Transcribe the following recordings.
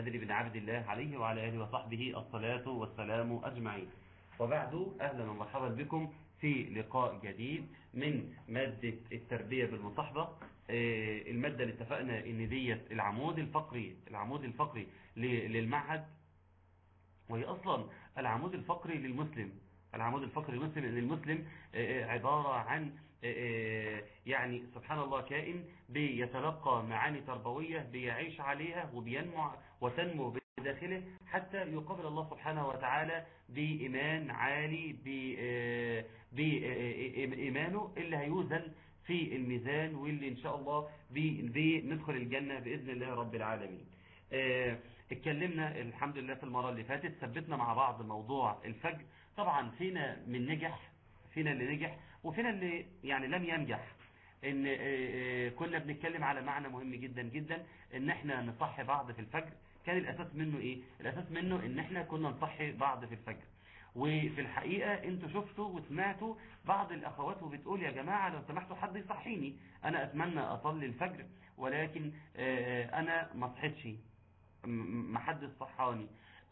بن عبد الله عليه وعلى آله وصحبه الصلاة والسلام أجمعين وبعد أهلا ومرحبا بكم في لقاء جديد من مادة التربية بالمصاحبة المادة اللي اتفقنا ان ديت العمود الفقري العمود الفقري للمعهد وهي اصلا العمود الفقري للمسلم العمود الفقري للمسلم ان المسلم عبارة عن يعني سبحان الله كائن بيتلقى معاني تربوية بيعيش عليها وبينمو وتنمو بداخله حتى يقابل الله سبحانه وتعالى بإيمان عالي بإيمانه اللي هيوزن في الميزان واللي إن شاء الله بندخل الجنة بإذن الله رب العالمين اتكلمنا الحمد لله في المرة اللي فاتت ثبتنا مع بعض موضوع الفجر طبعا فينا من نجح فينا اللي نجح وفينا اللي يعني لم ينجح ان كنا بنتكلم على معنى مهم جدا جدا ان احنا نصحي بعض في الفجر كان الاساس منه ايه الاساس منه ان احنا كنا نصحي بعض في الفجر وفي الحقيقة انتوا شفتوا وسمعتوا بعض الاخوات وبتقول يا جماعة لو سمحتوا حد يصحيني انا اتمنى اصلي الفجر ولكن انا ما صحيتش ما حد صحاني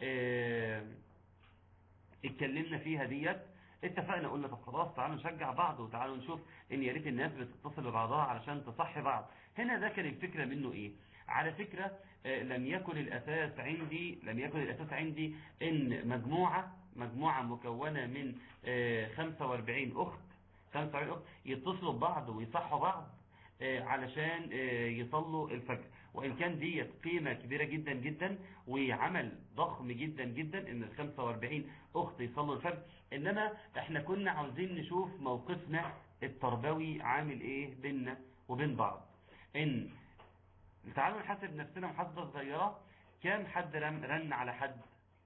اتكلمنا فيها ديت اتفقنا قلنا طب خلاص تعالوا نشجع بعض وتعالوا نشوف ان يا ريت الناس بتتصل ببعضها علشان تصحي بعض هنا ده كان الفكرة منه ايه على فكرة لم يكن الاساس عندي لم يكن الاساس عندي ان مجموعة مجموعة مكونة من 45 اخت 45 اخت يتصلوا ببعض ويصحوا بعض علشان يصلوا الفجر وإن كان ديت قيمة كبيرة جدا جدا وعمل ضخم جدا جدا ان ال 45 أخت يصلوا الفجر إنما احنا كنا عاوزين نشوف موقفنا التربوي عامل ايه بيننا وبين بعض ان تعالوا نحاسب نفسنا محاسبة صغيرة كام حد رن على حد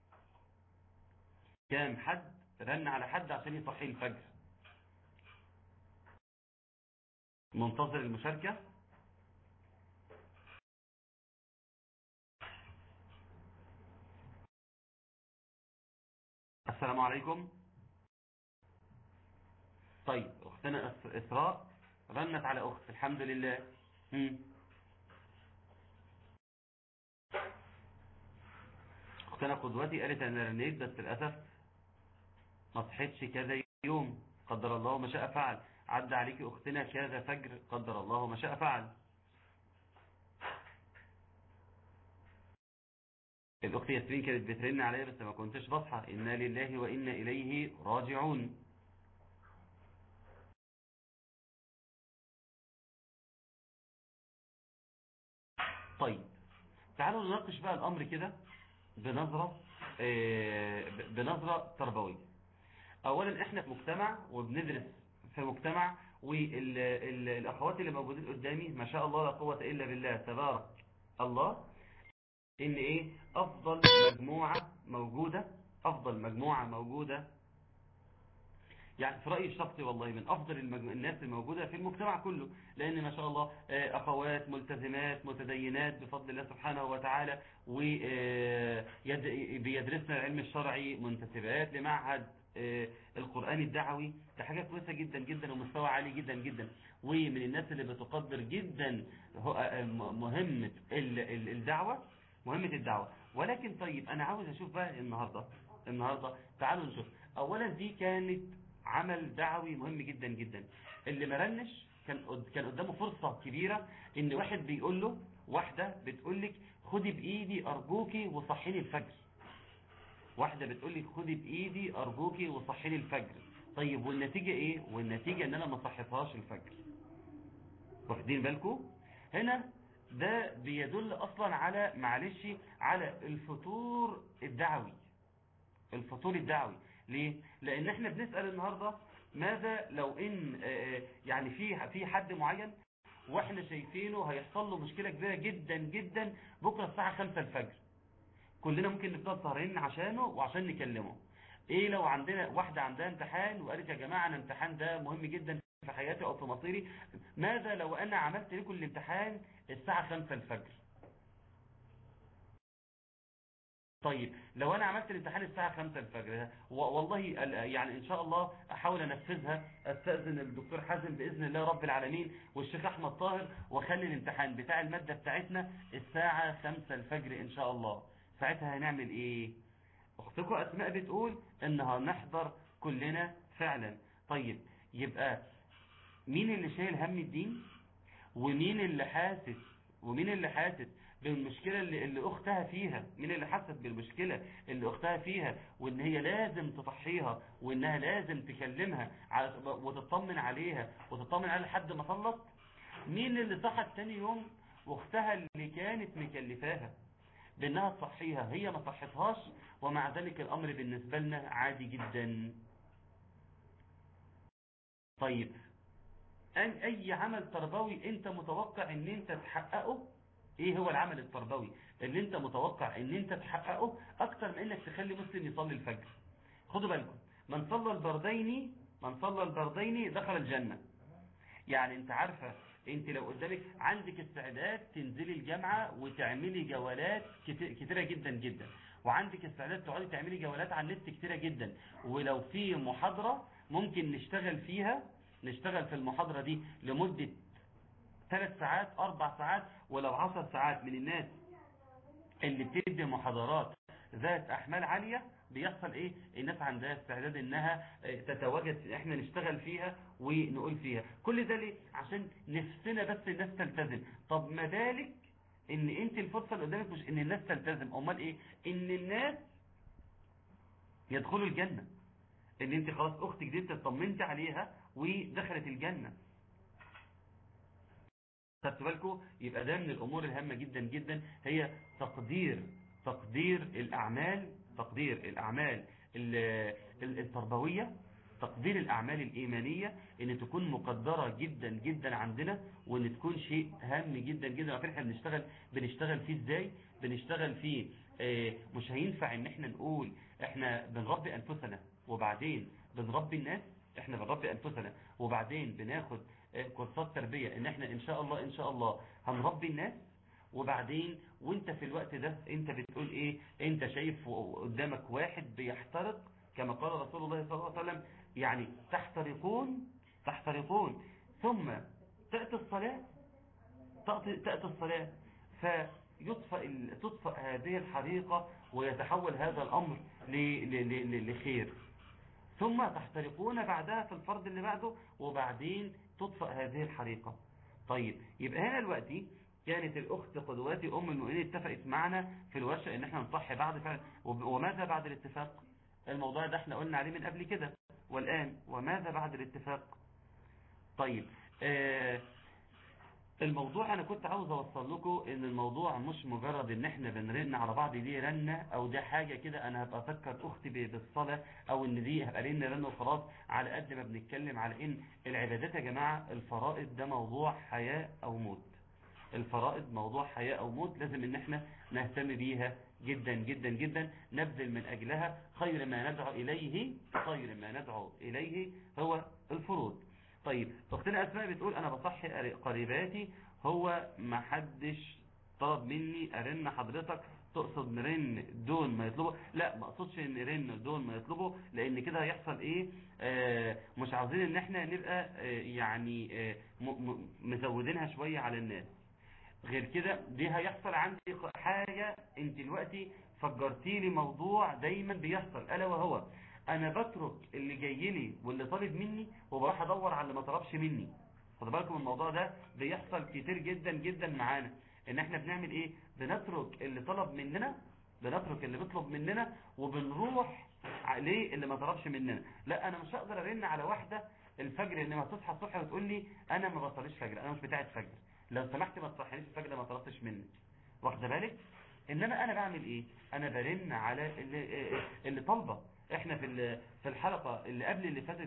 كام حد رن على حد عشان يصحي الفجر منتظر المشاركة السلام عليكم طيب اختنا اسراء رنت على اخت الحمد لله هم. اختنا قدوتي قالت انا رنيت بس للاسف ما صحيتش كذا يوم قدر الله ما شاء فعل عدى عليك اختنا كذا فجر قدر الله ما شاء فعل الاخت ياسمين كانت بترن عليا بس ما كنتش بصحى انا لله وانا اليه راجعون طيب تعالوا نناقش بقى الامر كده بنظرة بنظرة تربوية اولا احنا في مجتمع وبندرس في مجتمع والاخوات اللي موجودين قدامي ما شاء الله لا قوة الا بالله تبارك الله ان ايه افضل مجموعة موجودة افضل مجموعة موجودة يعني في رأيي الشخصي والله من افضل المجمو... الناس الموجودة في المجتمع كله لان ما شاء الله اخوات ملتزمات متدينات بفضل الله سبحانه وتعالى وبيدرسنا العلم الشرعي منتسبات لمعهد القرآن الدعوي ده حاجة كويسة جدا جدا ومستوى عالي جدا جدا ومن الناس اللي بتقدر جدا مهمة الدعوة مهمة الدعوة ولكن طيب انا عاوز اشوف بقى النهاردة النهاردة تعالوا نشوف اولا دي كانت عمل دعوي مهم جدا جدا اللي مرنش كان كان قدامه فرصة كبيرة ان واحد بيقول له واحدة بتقول لك خدي بايدي ارجوكي وصحيني الفجر واحدة بتقول لي خدي بايدي ارجوكي وصحيني الفجر طيب والنتيجة ايه والنتيجة ان انا ما صحيتهاش الفجر واخدين بالكم هنا ده بيدل اصلا على معلش على الفطور الدعوي الفطور الدعوي ليه لان احنا بنسأل النهاردة ماذا لو ان يعني في في حد معين واحنا شايفينه هيحصل له مشكلة كبيرة جدا جدا بكرة الساعة 5 الفجر كلنا ممكن نفضل سهرين عشانه وعشان نكلمه ايه لو عندنا واحدة عندها امتحان وقالت يا جماعة انا الامتحان ده مهم جدا في حياتي او في مصيري ماذا لو انا عملت لكم الامتحان الساعة 5 الفجر طيب لو انا عملت الامتحان الساعة 5 الفجر والله يعني ان شاء الله احاول انفذها استاذن الدكتور حازم باذن الله رب العالمين والشيخ احمد طاهر واخلي الامتحان بتاع المادة بتاعتنا الساعة 5 الفجر ان شاء الله ساعتها هنعمل ايه اختكم اسماء بتقول انها نحضر كلنا فعلا طيب يبقى مين اللي شايل هم الدين ومين اللي حاسس ومين اللي حاسس بالمشكلة اللي, اللي اختها فيها مين اللي حاسس بالمشكلة اللي اختها فيها وان هي لازم تضحيها وانها لازم تكلمها وتطمن عليها وتطمن عليها لحد ما صلت مين اللي صحت تاني يوم واختها اللي كانت مكلفاها بانها تصحيها هي ما صحتهاش ومع ذلك الامر بالنسبة لنا عادي جدا طيب اي عمل تربوي انت متوقع ان انت تحققه ايه هو العمل التربوي اللي انت متوقع ان انت تحققه اكتر من انك تخلي مسلم يصلي الفجر خدوا بالكم من صلى البردين من صلى البردين دخل الجنة يعني انت عارفة انت لو قدامك عندك استعداد تنزلي الجامعة وتعملي جولات كتيرة جدا جدا وعندك استعداد تقعدي تعملي جولات على النت كتيرة جدا ولو في محاضرة ممكن نشتغل فيها نشتغل في المحاضرة دي لمدة ثلاث ساعات اربع ساعات ولو عشر ساعات من الناس اللي بتدي محاضرات ذات احمال عالية بيحصل ايه الناس عندها استعداد انها تتواجد احنا نشتغل فيها ونقول فيها كل ده ليه عشان نفسنا بس الناس تلتزم طب ما بالك ان انت الفرصة اللي قدامك مش ان الناس تلتزم امال ايه ان الناس يدخلوا الجنة ان انت خلاص اختك دي اطمنت عليها ودخلت الجنة خدتوا بالكم يبقى ده من الامور الهامة جدا جدا هي تقدير تقدير الاعمال تقدير الاعمال التربوية تقدير الاعمال الايمانية ان تكون مقدرة جدا جدا عندنا وان تكون شيء هام جدا جدا وفين احنا بنشتغل بنشتغل فيه ازاي بنشتغل فيه اه مش هينفع ان احنا نقول احنا بنربي انفسنا وبعدين بنربي الناس احنا بنربي انفسنا وبعدين بناخد كورسات تربية ان احنا ان شاء الله ان شاء الله هنربي الناس وبعدين وانت في الوقت ده انت بتقول ايه انت شايف قدامك واحد بيحترق كما قال رسول الله صلى الله عليه وسلم يعني تحترقون تحترقون ثم تأتي الصلاة تأتي الصلاة فيطفأ تطفأ هذه الحريقة ويتحول هذا الأمر لخير ثم تحترقون بعدها في الفرض اللي بعده وبعدين تطفأ هذه الحريقة طيب يبقى هنا دلوقتي كانت الأخت قدواتي أم المؤمنين اتفقت معنا في الورشة ان احنا نصحي بعض فعلا وماذا بعد الاتفاق الموضوع ده احنا قلنا عليه من قبل كده والآن وماذا بعد الاتفاق طيب آه الموضوع انا كنت عاوز اوصل لكم ان الموضوع مش مجرد ان احنا بنرن على بعض دي رنة او ده حاجة كده انا هبقى افكر اختي بالصلاة او ان دي هبقى رن رن وخلاص على قد ما بنتكلم على ان العبادات يا جماعة الفرائض ده موضوع حياة او موت الفرائض موضوع حياة او موت لازم ان احنا نهتم بيها جدا جدا جدا نبذل من اجلها خير ما ندعو اليه خير ما ندعو اليه هو الفروض طيب اختنا اسماء بتقول انا بصحي قريباتي هو ما حدش طلب مني ارن حضرتك تقصد نرن دون ما يطلبه لا ما اقصدش ان نرن دون ما يطلبه لان كده هيحصل ايه آه مش عاوزين ان احنا نبقى آه يعني آه مزودينها شوية على الناس غير كده دي هيحصل عندي حاجة انت دلوقتي فجرتي لي موضوع دايما بيحصل الا وهو انا بترك اللي جاي لي واللي طالب مني وبروح ادور على اللي ما طلبش مني خد بالكم الموضوع ده بيحصل كتير جدا جدا معانا ان احنا بنعمل ايه بنترك اللي طلب مننا بنترك اللي بيطلب مننا وبنروح عليه اللي ما طلبش مننا لا انا مش هقدر ارن على واحدة الفجر انما تصحى الصبح وتقول لي انا ما بصليش فجر انا مش بتاعت فجر لو سمحت ما تصحينيش الفجر ما طلبتش مني واخده بالك انما انا بعمل ايه انا برن على اللي, اللي طالبه احنا في في الحلقة اللي قبل اللي فاتت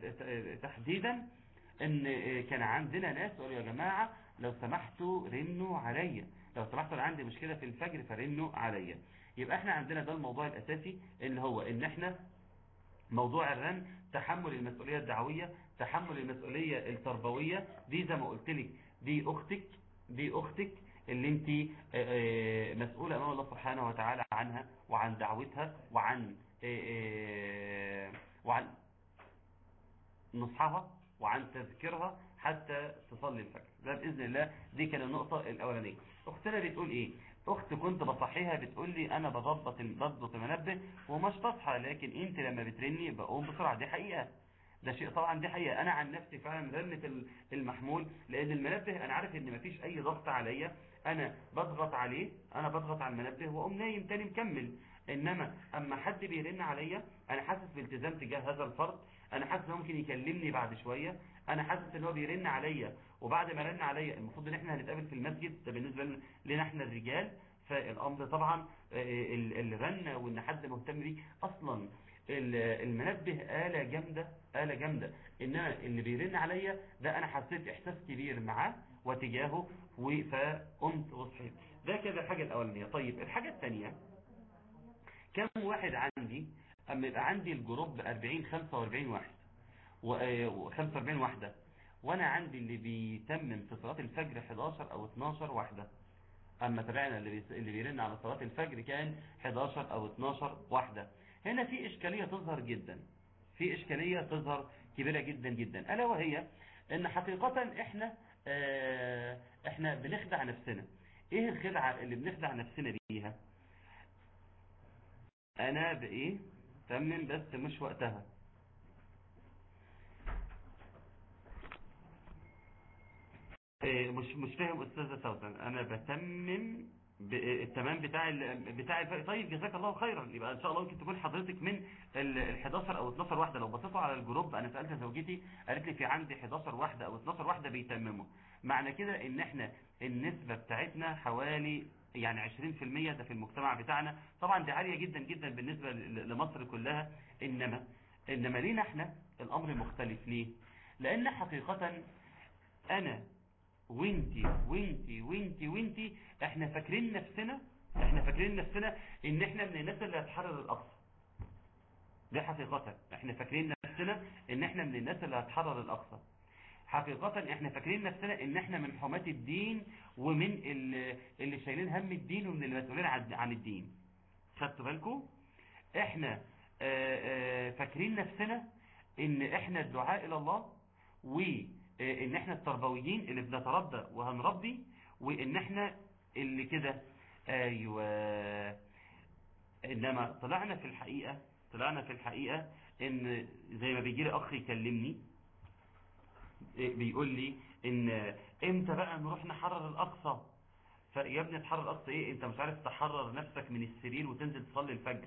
تحديدا ان كان عندنا ناس قالوا يا جماعة لو سمحتوا رنوا عليا لو سمحتوا انا عندي مشكلة في الفجر فرنوا عليا يبقى احنا عندنا ده الموضوع الاساسي اللي هو ان احنا موضوع الرن تحمل المسؤولية الدعوية تحمل المسؤولية التربوية دي زي ما قلت لك دي اختك دي اختك اللي انت مسؤولة امام الله سبحانه وتعالى عنها وعن دعوتها وعن وعن نصحها وعن تذكيرها حتى تصلي الفجر ده بإذن الله دي كان النقطة الأولانية أختنا بتقول إيه اخت كنت بصحيها بتقول لي انا بضبط بضبط المنبه ومش بصحى لكن انت لما بترني بقوم بسرعه دي حقيقه ده شيء طبعا دي حقيقه انا عن نفسي فعلا رنه المحمول لان المنبه انا عارف ان مفيش اي ضغط عليا انا بضغط عليه انا بضغط على المنبه واقوم نايم تاني مكمل انما اما حد بيرن عليا انا حاسس بالتزام تجاه هذا الفرد انا حاسس انه ممكن يكلمني بعد شويه انا حاسس ان هو بيرن عليا وبعد ما رن عليا المفروض ان احنا هنتقابل في المسجد ده بالنسبه لنا احنا الرجال فالامر طبعا الرن وان حد مهتم بيه اصلا المنبه آلة جامدة آلة جامدة إنما اللي بيرن عليا ده أنا حسيت إحساس كبير معاه وتجاهه فقمت وصحيت ده كده الحاجة الأولانية طيب الحاجة الثانية كم واحد عندي أما يبقى عندي الجروب 40 45 واحد و 45 واحدة وأنا عندي اللي بيتمم في صلاة الفجر 11 أو 12 واحدة أما تابعنا اللي اللي بيرن على صلاة الفجر كان 11 أو 12 واحدة هنا في إشكالية تظهر جدا في إشكالية تظهر كبيرة جدا جدا ألا وهي إن حقيقة إحنا آه إحنا بنخدع نفسنا إيه الخدعة اللي بنخدع نفسنا بيها أنا بإيه تمم بس مش وقتها إيه مش مش فاهم أستاذة سوسن أنا بتمم التمام بتاع بتاع الفرق طيب جزاك الله خيرا يبقى ان شاء الله ممكن تكون حضرتك من ال 11 او 12 واحده لو بصيتوا على الجروب انا سالت زوجتي قالت لي في عندي 11 واحده او 12 واحده بيتمموا معنى كده ان احنا النسبه بتاعتنا حوالي يعني 20% ده في المجتمع بتاعنا طبعا دي عاليه جدا جدا بالنسبه لمصر كلها انما انما لينا احنا الامر مختلف ليه لان حقيقه انا وانتي وانتي وانتي وانتي احنا فاكرين نفسنا احنا فاكرين نفسنا ان احنا من الناس اللي هتحرر الاقصى دي حقيقة احنا فاكرين نفسنا ان احنا من الناس اللي هتحرر الاقصى حقيقة احنا فاكرين نفسنا ان احنا من حماة الدين ومن اللي, اللي شايلين هم الدين ومن المسؤولين عن الدين خدتوا بالكم احنا اه اه فاكرين نفسنا ان احنا الدعاء الى الله و ان احنا التربويين اللي بنتربى وهنربي وان احنا اللي كده ايوه انما طلعنا في الحقيقة طلعنا في الحقيقة ان زي ما بيجي لي اخ يكلمني بيقول لي ان امتى بقى نروح نحرر الاقصى فيا ابني تحرر الاقصى ايه انت مش عارف تحرر نفسك من السرير وتنزل تصلي الفجر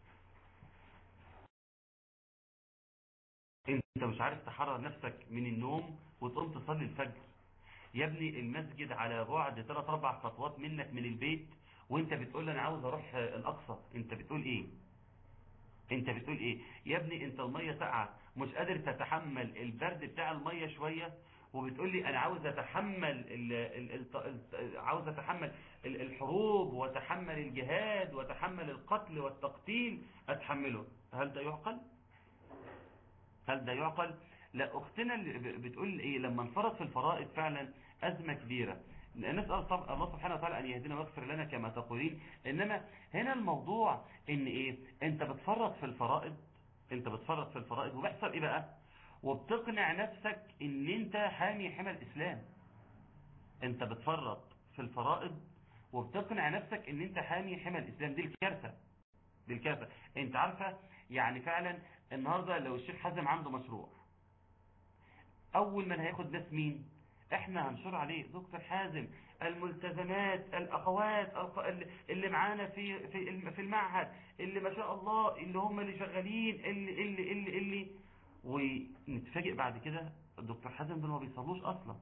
انت مش عارف تحرر نفسك من النوم وتقوم تصلي الفجر يا ابني المسجد على بعد 3 4 خطوات منك من البيت وانت بتقول انا عاوز اروح الاقصى انت بتقول ايه انت بتقول ايه يا ابني انت المية ساقعه مش قادر تتحمل البرد بتاع المية شوية وبتقول لي انا عاوز اتحمل ال ال ال عاوز اتحمل الحروب واتحمل الجهاد واتحمل القتل والتقتيل اتحمله هل ده يعقل هل ده يعقل لا اختنا اللي بتقول ايه لما انفرط في الفرائض فعلا ازمة كبيرة نسأل الله سبحانه وتعالى ان يهدينا ويغفر لنا كما تقولين انما هنا الموضوع ان ايه انت بتفرط في الفرائض انت بتفرط في الفرائض وبيحصل ايه بقى وبتقنع نفسك ان انت حامي حمى الاسلام انت بتفرط في الفرائض وبتقنع نفسك ان انت حامي حمى الاسلام دي الكارثة دي الكارثة انت عارفة يعني فعلا النهاردة لو الشيخ حازم عنده مشروع اول من هياخد ناس مين احنا هنشر عليه دكتور حازم الملتزمات الاخوات اللي معانا في في في المعهد اللي ما شاء الله اللي هم اللي شغالين اللي اللي اللي اللي ونتفاجئ بعد كده الدكتور حازم دول ما بيصلوش اصلا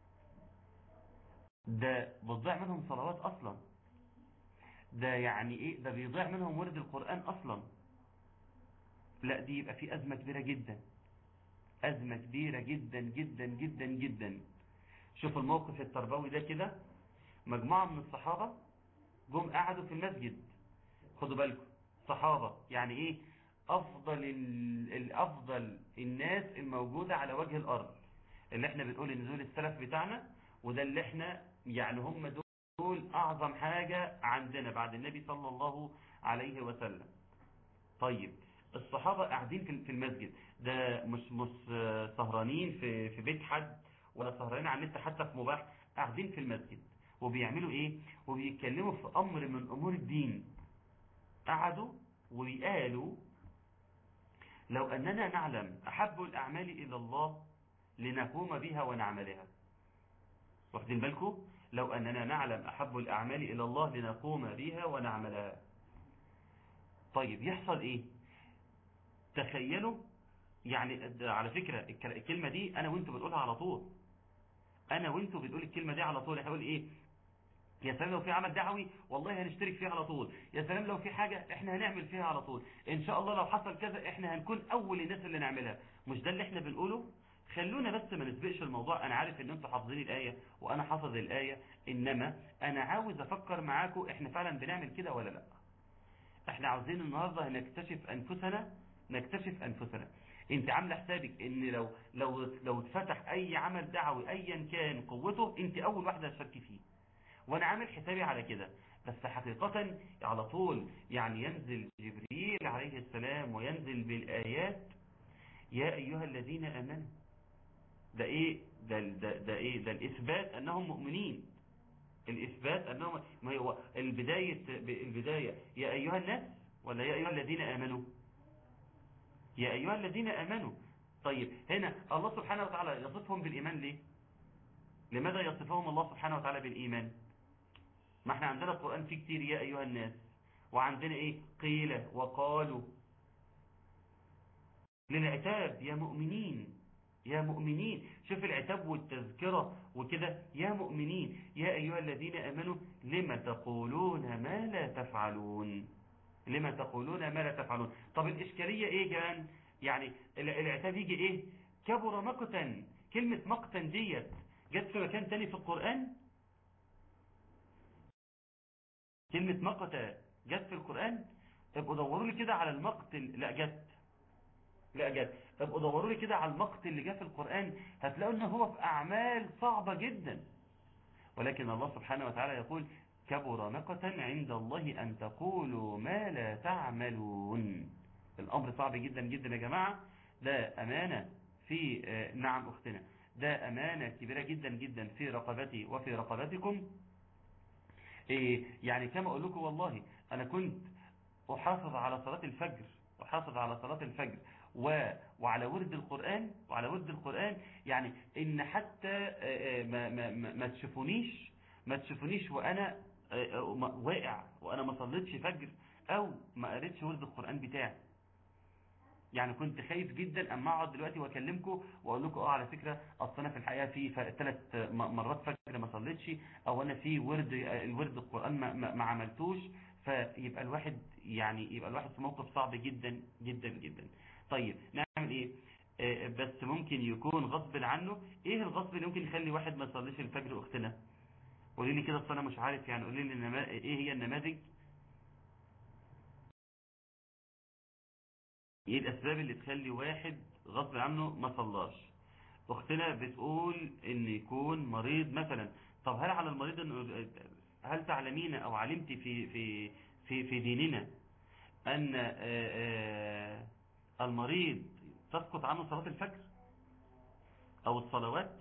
ده بتضيع منهم صلوات اصلا ده يعني ايه ده بيضيع منهم ورد القرآن اصلا لا دي يبقى في ازمة كبيرة جدا ازمة كبيرة جدا جدا جدا جدا شوف الموقف التربوي ده كده مجموعة من الصحابة جم قعدوا في المسجد خدوا بالكم صحابة يعني ايه افضل الافضل الناس الموجودة على وجه الارض اللي احنا بنقول ان دول السلف بتاعنا وده اللي احنا يعني هم دول دول اعظم حاجة عندنا بعد النبي صلى الله عليه وسلم طيب الصحابة قاعدين في المسجد ده مش مش سهرانين في في بيت حد ولا سهرانين على النت حتى في مباح قاعدين في المسجد وبيعملوا ايه وبيتكلموا في امر من امور الدين قعدوا وقالوا لو اننا نعلم احب الاعمال الى الله لنقوم بها ونعملها واخدين بالكم لو اننا نعلم احب الاعمال الى الله لنقوم بها ونعملها طيب يحصل ايه تخيلوا يعني على فكرة الكلمة دي انا وانتوا بنقولها على طول انا وانتوا بنقول الكلمة دي على طول هقول ايه يا سلام لو في عمل دعوي والله هنشترك فيه على طول يا سلام لو في حاجة احنا هنعمل فيها على طول ان شاء الله لو حصل كذا احنا هنكون اول الناس اللي نعملها مش ده اللي احنا بنقوله خلونا بس ما نسبقش الموضوع انا عارف ان انتوا حافظين الآية وانا حافظ الآية انما انا عاوز افكر معاكم احنا فعلا بنعمل كده ولا لا احنا عاوزين النهاردة نكتشف انفسنا نكتشف انفسنا انت عامله حسابك ان لو لو لو اتفتح اي عمل دعوي ايا كان قوته انت اول واحده هتشاركي فيه وانا عامل حسابي على كده بس حقيقة على طول يعني ينزل جبريل عليه السلام وينزل بالآيات يا أيها الذين آمنوا ده ايه ده, ده, ده ايه ده الإثبات أنهم مؤمنين الإثبات أنهم ما هو البداية البداية يا أيها الناس ولا يا أيها الذين آمنوا يا أيها الذين آمنوا طيب هنا الله سبحانه وتعالى يصفهم بالإيمان ليه لماذا يصفهم الله سبحانه وتعالى بالإيمان ما احنا عندنا القرآن فيه كتير يا أيها الناس وعندنا ايه قيل وقالوا للعتاب يا مؤمنين يا مؤمنين شوف العتاب والتذكرة وكده يا مؤمنين يا أيها الذين أمنوا لما تقولون ما لا تفعلون لما تقولون ما لا تفعلون طب الإشكالية ايه كمان يعني العتاب يجي ايه كبر مقتا كلمة مقتا ديت جت في مكان تاني في القرآن كلمة مقتا جت في القرآن ابقوا دوروا لي كده على المقتل لا جت لا جت ابقوا دوروا لي كده على المقتل اللي جه في القرآن هتلاقوا ان هو في اعمال صعبة جدا ولكن الله سبحانه وتعالى يقول كبر مقتا عند الله ان تقولوا ما لا تعملون الامر صعب جدا جدا يا جماعة ده امانة في نعم اختنا ده امانة كبيرة جدا جدا في رقبتي وفي رقبتكم إيه يعني كما أقول لكم والله أنا كنت أحافظ على صلاة الفجر أحافظ على صلاة الفجر و... وعلى ورد القرآن وعلى ورد القرآن يعني إن حتى ما, ما, ما, ما تشوفونيش ما تشوفونيش وأنا واقع وأنا ما صليتش فجر أو ما قريتش ورد القرآن بتاعي يعني كنت خايف جدا اما اقعد دلوقتي واكلمكم واقول لكم اه على فكره اصل انا في الحقيقه في ثلاث مرات فجر ما صليتش او انا في ورد الورد القران ما, ما, ما عملتوش فيبقى الواحد يعني يبقى الواحد في موقف صعب جدا جدا جدا طيب نعمل ايه آه بس ممكن يكون غصب عنه ايه الغصب اللي ممكن يخلي واحد ما يصليش الفجر اختنا قولي لي كده اصل انا مش عارف يعني قولي لي النما... ايه هي النماذج ايه الاسباب اللي تخلي واحد غصب عنه ما صلاش اختنا بتقول ان يكون مريض مثلا طب هل على المريض إنه هل تعلمين او علمت في في في في ديننا ان آآ آآ المريض تسقط عنه صلاة الفجر او الصلوات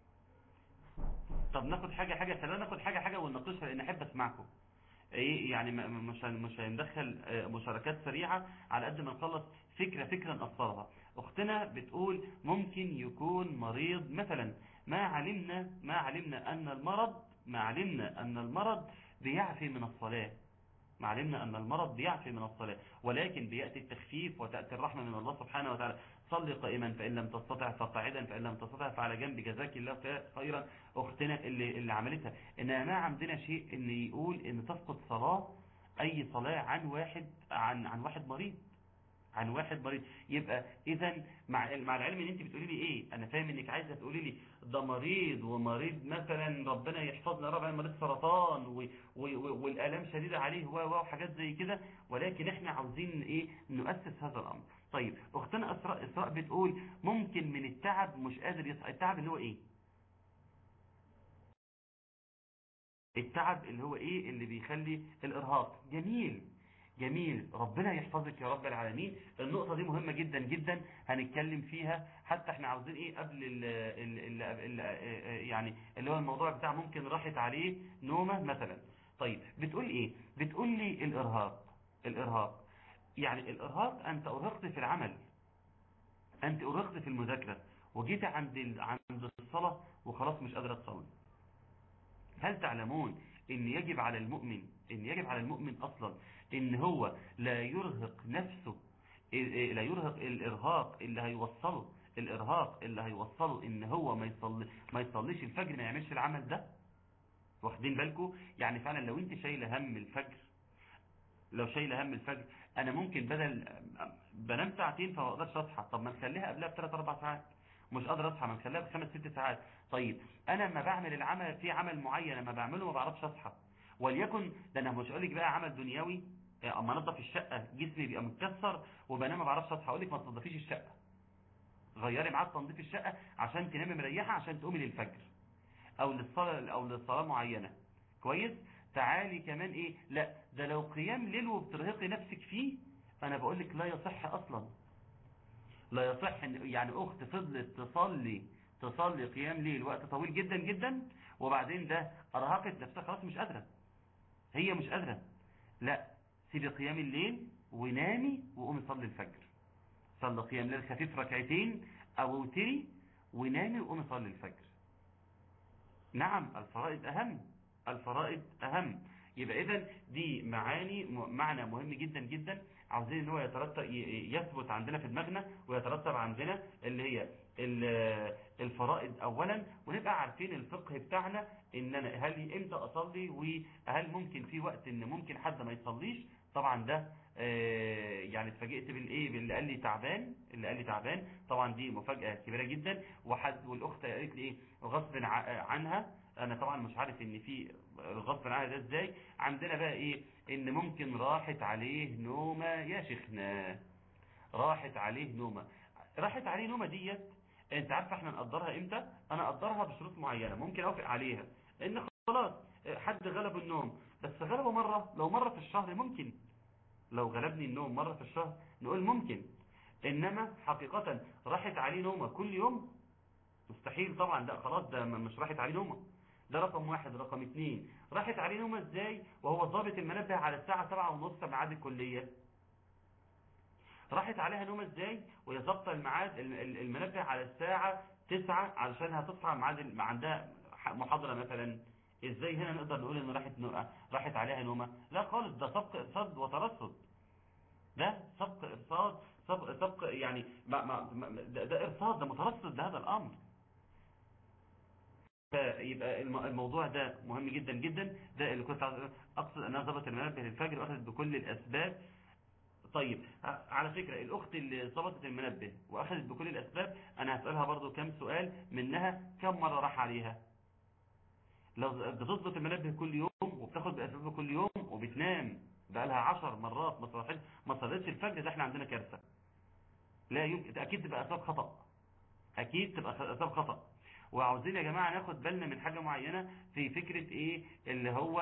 طب ناخد حاجة حاجة خلينا ناخد حاجة حاجة ونناقشها لان احب اسمعكم ايه يعني مش مش هندخل مشاركات سريعة على قد ما نخلص فكرة فكرة نأصلها اختنا بتقول ممكن يكون مريض مثلا ما علمنا ما علمنا ان المرض ما علمنا ان المرض بيعفي من الصلاة ما علمنا ان المرض بيعفي من الصلاة ولكن بيأتي التخفيف وتأتي الرحمة من الله سبحانه وتعالى صل قائما فإن لم تستطع فقاعدا فإن لم تستطع فعلى جنب جزاك الله خيرا أختنا اللي, اللي عملتها إنها ما عندنا شيء إن يقول إن تسقط صلاة أي صلاة عن واحد عن عن واحد مريض عن واحد مريض يبقى اذا مع مع العلم ان انت بتقولي لي ايه انا فاهم انك عايزه تقولي لي ده مريض ومريض مثلا ربنا يحفظنا ربنا مريض سرطان و... و... والالام شديده عليه و وحاجات زي كده ولكن احنا عاوزين ايه نؤسس هذا الامر طيب اختنا اسراء اسراء بتقول ممكن من التعب مش قادر يصحى التعب اللي هو ايه التعب اللي هو ايه اللي بيخلي الارهاق جميل جميل ربنا يحفظك يا رب العالمين النقطة دي مهمة جدا جدا هنتكلم فيها حتى احنا عاوزين ايه قبل ال ال ال ال يعني اللي هو الموضوع بتاع ممكن راحت عليه نومة مثلا طيب بتقول ايه بتقول لي الارهاق الارهاق يعني الارهاق انت ارهقت في العمل انت ارهقت في المذاكرة وجيت عند عند الصلاة وخلاص مش قادرة تصلي هل تعلمون ان يجب على المؤمن ان يجب على المؤمن اصلا ان هو لا يرهق نفسه لا يرهق الارهاق اللي هيوصله الارهاق اللي هيوصله ان هو ما يصلي ما يصليش الفجر ما يعملش العمل ده واخدين بالكم يعني فعلا لو انت شايله هم الفجر لو شايله هم الفجر انا ممكن بدل بنام ساعتين فما اقدرش اصحى طب ما نخليها قبلها بثلاث اربع ساعات مش قادر اصحى ما نخليها بخمس ست ساعات طيب انا لما بعمل العمل في عمل معين لما بعمله ما بعرفش اصحى وليكن ده انا مش هقول لك بقى عمل دنيوي اما انضف الشقه جسمي بيبقى متكسر وبنام ما بعرفش اصحى اقول لك ما تنضفيش الشقه غيري ميعاد تنظيف الشقه عشان تنامي مريحه عشان تقومي للفجر او للصلاه او للصلاه معينه كويس تعالي كمان ايه لا ده لو قيام ليل وبترهقي نفسك فيه انا بقول لك لا يصح اصلا لا يصح ان يعني اخت فضلت تصلي تصلي قيام ليل وقت طويل جدا جدا وبعدين ده ارهقت نفسها خلاص مش قادره هي مش قادره لا سيبي قيام الليل ونامي وقومي صلي الفجر صلي قيام ليل خفيف ركعتين او اوتري ونامي وقومي صلي الفجر نعم الفرائض اهم الفرائض اهم يبقى اذا دي معاني معنى مهم جدا جدا عاوزين ان هو يترتب يثبت عندنا في دماغنا ويترتب عندنا اللي هي الفرائض اولا ونبقى عارفين الفقه بتاعنا ان انا هل امتى اصلي وهل ممكن في وقت ان ممكن حد ما يصليش طبعا ده يعني اتفاجئت بالايه باللي قال لي تعبان اللي قال لي تعبان طبعا دي مفاجاه كبيره جدا وحد والاخت قالت لي ايه غصب عنها انا طبعا مش عارف ان في غصب عنها ده ازاي عندنا بقى ايه ان ممكن راحت عليه نومه يا شيخنا راحت عليه نومه راحت عليه نومه ديت انت عارفه احنا نقدرها امتى انا اقدرها بشروط معينه ممكن اوافق عليها ان خلاص حد غلبه النوم بس غلبه مره لو مره في الشهر ممكن لو غلبني النوم مره في الشهر نقول ممكن انما حقيقه راحت عليه نومه كل يوم مستحيل طبعا ده خلاص ده مش راحت عليه نومه ده رقم واحد رقم اتنين راحت عليه نومه ازاي وهو ضابط المنبه على الساعة سبعة ونص ميعاد الكلية راحت عليها نومه ازاي وهي ظابطه الميعاد المنبه على الساعة تسعة علشان هتصحى ميعاد عندها محاضرة مثلا ازاي هنا نقدر نقول ان راحت راحت عليها نومه لا خالص ده سبق ارصاد وترصد ده سبق ارصاد سبق, سبق يعني ما ما ده, ده ارصاد ده مترصد لهذا الامر فيبقى الموضوع ده مهم جدا جدا ده اللي كنت اقصد انها ظبط المنبه للفجر واخذت بكل الاسباب طيب على فكرة الاخت اللي ظبطت المنبه واخذت بكل الاسباب انا هسألها برضو كم سؤال منها كم مرة راح عليها لو بتظبط المنبه كل يوم وبتاخد باسبابه كل يوم وبتنام بقى لها 10 مرات ما صلحتش ما صلتش الفجر ده احنا عندنا كارثه لا يمكن اكيد تبقى اسباب خطا اكيد تبقى اسباب خطا وعاوزين يا جماعة ناخد بالنا من حاجة معينة في فكرة ايه اللي هو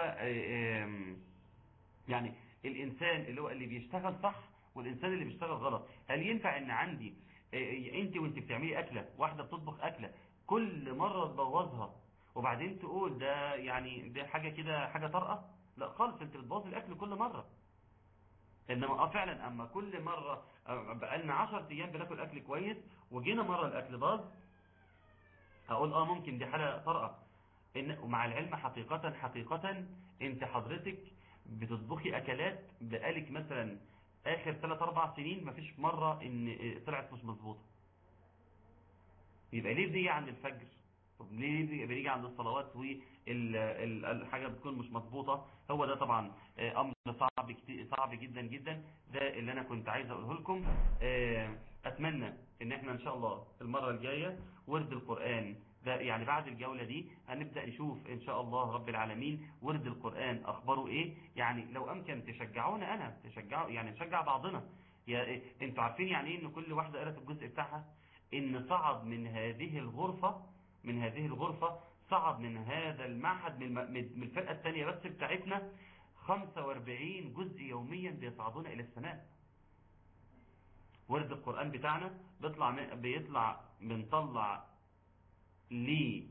يعني الانسان اللي هو اللي بيشتغل صح والانسان اللي بيشتغل غلط هل ينفع ان عندي انت وانت بتعملي اكلة واحدة بتطبخ اكلة كل مرة تبوظها وبعدين تقول ده يعني ده حاجة كده حاجة طارئة لا خالص انت بتبوظ الاكل كل مرة انما اه فعلا اما كل مرة بقالنا 10 ايام بناكل اكل كويس وجينا مرة الاكل باظ هقول اه ممكن دي حالة طارئة إن ومع العلم حقيقة حقيقة انت حضرتك بتطبخي اكلات بقالك مثلا اخر 3 4 سنين مفيش مرة ان طلعت مش مظبوطة يبقى ليه بنيجي عند الفجر طب ليه بنيجي عند الصلوات والحاجة بتكون مش مظبوطة هو ده طبعا امر صعب كتير صعب جدا جدا ده اللي انا كنت عايز اقوله لكم اتمنى ان احنا ان شاء الله المرة الجاية ورد القرآن ده يعني بعد الجولة دي هنبدأ نشوف ان شاء الله رب العالمين ورد القرآن اخباره ايه يعني لو امكن تشجعونا انا تشجعوا يعني نشجع بعضنا يا إيه؟ انتوا عارفين يعني ايه ان كل واحدة قرأت الجزء بتاعها ان صعد من هذه الغرفة من هذه الغرفة صعد من هذا المعهد من الفرقة الثانية بس بتاعتنا 45 جزء يوميا بيصعدون إلى السماء ورد القرآن بتاعنا بيطلع بيطلع بنطلع لي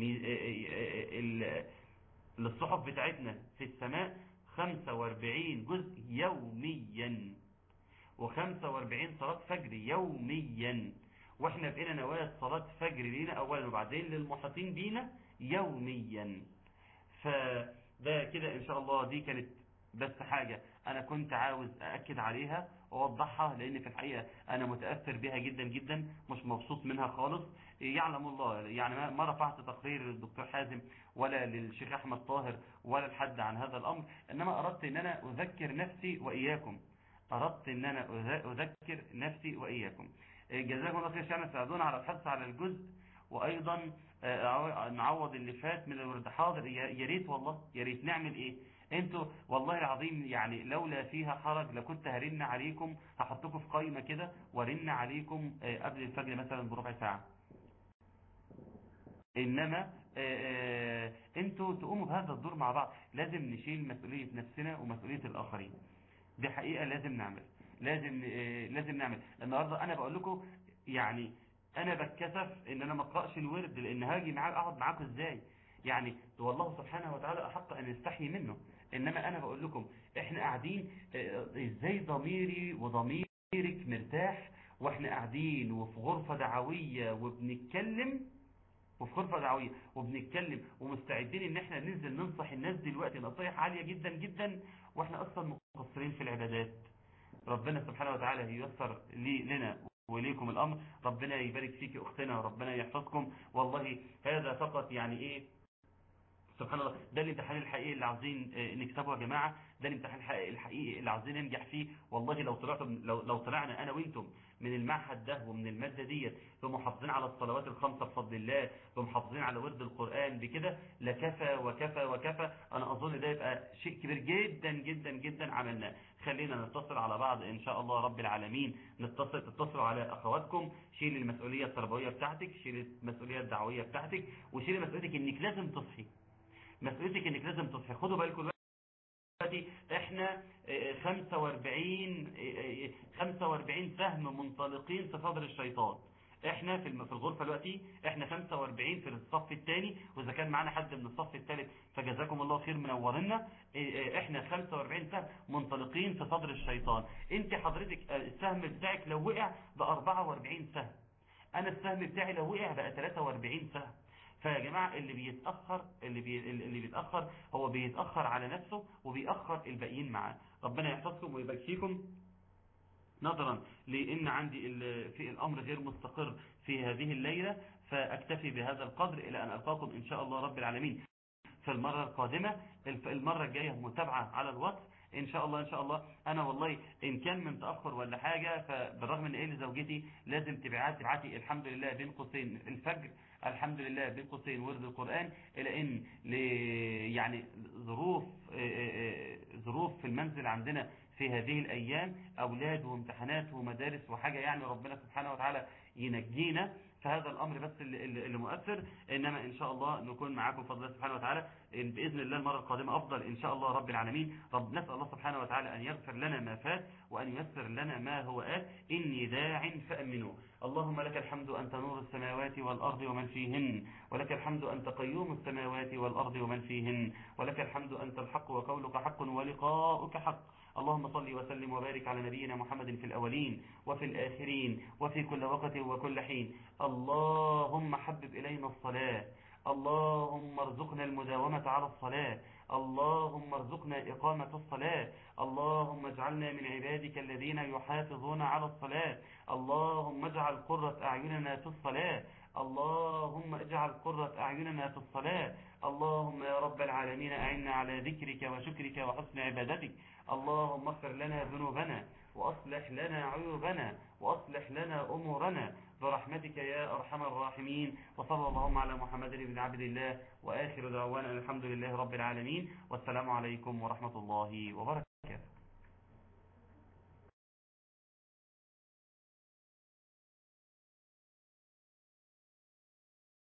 للصحف بتاعتنا في السماء 45 جزء يوميا و45 صلاة فجر يوميا واحنا بقينا نوايا صلاة فجر لينا اولا وبعدين للمحيطين بينا يوميا فده كده ان شاء الله دي كانت بس حاجة انا كنت عاوز اأكد عليها واوضحها لان في الحقيقة انا متأثر بها جدا جدا مش مبسوط منها خالص يعلم الله يعني ما رفعت تقرير للدكتور حازم ولا للشيخ احمد طاهر ولا لحد عن هذا الامر انما اردت ان انا اذكر نفسي واياكم اردت ان انا اذكر نفسي واياكم جزاكم الله خير شأن ساعدونا على الحرص على الجزء وايضا نعوض اللي فات من الورد حاضر يا ريت والله يا ريت نعمل ايه انتوا والله العظيم يعني لولا فيها حرج لكنت هرن عليكم هحطكم في قائمة كده ورن عليكم قبل الفجر مثلا بربع ساعة انما انتوا تقوموا بهذا الدور مع بعض لازم نشيل مسؤولية نفسنا ومسؤولية الاخرين دي حقيقة لازم نعمل لازم لازم نعمل النهاردة انا بقول لكم يعني انا بتكسف ان انا ما اقراش الورد لان هاجي معاك اقعد معاكم ازاي يعني والله سبحانه وتعالى احق ان يستحي منه انما انا بقول لكم احنا قاعدين ازاي ضميري وضميرك مرتاح واحنا قاعدين وفي غرفة دعوية وبنتكلم وفي غرفة دعوية وبنتكلم ومستعدين ان احنا ننزل ننصح الناس دلوقتي نصايح عالية جدا جدا واحنا اصلا مقصرين في العبادات ربنا سبحانه وتعالى ييسر لي لنا وليكم الامر ربنا يبارك فيك اختنا ربنا يحفظكم والله هذا فقط يعني ايه سبحان الله ده الامتحان الحقيقي اللي عاوزين نكسبه يا جماعة ده الامتحان الحقيقي اللي عاوزين ننجح فيه والله لو طلعتم لو, لو طلعنا انا وانتم من المعهد ده ومن المادة ديت بمحافظين على الصلوات الخمسة بفضل الله بمحافظين على ورد القرآن بكده لكفى وكفى وكفى انا اظن ده يبقى شيء كبير جدا جدا جدا عملناه خلينا نتصل على بعض ان شاء الله رب العالمين نتصل تتصلوا على اخواتكم شيل المسؤولية التربوية بتاعتك شيل المسؤولية الدعوية بتاعتك وشيل مسؤوليتك انك لازم تصحي مسؤوليتك انك لازم تصحي خدوا بالكم دلوقتي احنا 45 45 سهم منطلقين في صدر الشيطان احنا في في الغرفه دلوقتي احنا 45 في الصف الثاني واذا كان معانا حد من الصف الثالث فجزاكم الله خير منورنا احنا 45 سهم منطلقين في صدر الشيطان انت حضرتك السهم بتاعك لو وقع ب 44 سهم انا السهم بتاعي لو وقع بقى 43 سهم فيا جماعة اللي بيتأخر اللي, بي اللي بيتأخر هو بيتأخر على نفسه وبيأخر الباقيين معاه ربنا يحفظكم ويبارك فيكم نظرا لأن عندي في الأمر غير مستقر في هذه الليلة فأكتفي بهذا القدر إلى أن ألقاكم إن شاء الله رب العالمين في المرة القادمة المرة الجاية متابعة على الواتس ان شاء الله ان شاء الله انا والله ان كان من تأخر ولا حاجة فبالرغم ان ايه لزوجتي لازم تبعات تبعتي الحمد لله بين قوسين الفجر الحمد لله بين قوسين ورد القرآن الى ان يعني ظروف ظروف في المنزل عندنا في هذه الايام اولاد وامتحانات ومدارس وحاجة يعني ربنا سبحانه وتعالى ينجينا فهذا الأمر بس اللي, اللي مؤثر إنما إن شاء الله نكون معاكم فضل الله سبحانه وتعالى إن بإذن الله المرة القادمة أفضل إن شاء الله رب العالمين رب نسأل الله سبحانه وتعالى أن يغفر لنا ما فات وأن ييسر لنا ما هو آت إني داع فأمنوا اللهم لك الحمد أنت نور السماوات والأرض ومن فيهن ولك الحمد أنت قيوم السماوات والأرض ومن فيهن ولك الحمد أنت الحق وقولك حق ولقاؤك حق اللهم صل وسلم وبارك على نبينا محمد في الأولين وفي الآخرين وفي كل وقت وكل حين اللهم حبب إلينا الصلاة اللهم ارزقنا المداومة على الصلاة اللهم ارزقنا إقامة الصلاة اللهم اجعلنا من عبادك الذين يحافظون على الصلاة اللهم اجعل قرة أعيننا في الصلاة اللهم اجعل قرة أعيننا في الصلاة اللهم يا رب العالمين أعنا على ذكرك وشكرك وحسن عبادتك اللهم اغفر لنا ذنوبنا وأصلح لنا عيوبنا وأصلح لنا أمورنا برحمتك يا أرحم الراحمين وصلى اللهم على محمد بن عبد الله وآخر دعوانا الحمد لله رب العالمين والسلام عليكم ورحمة الله وبركاته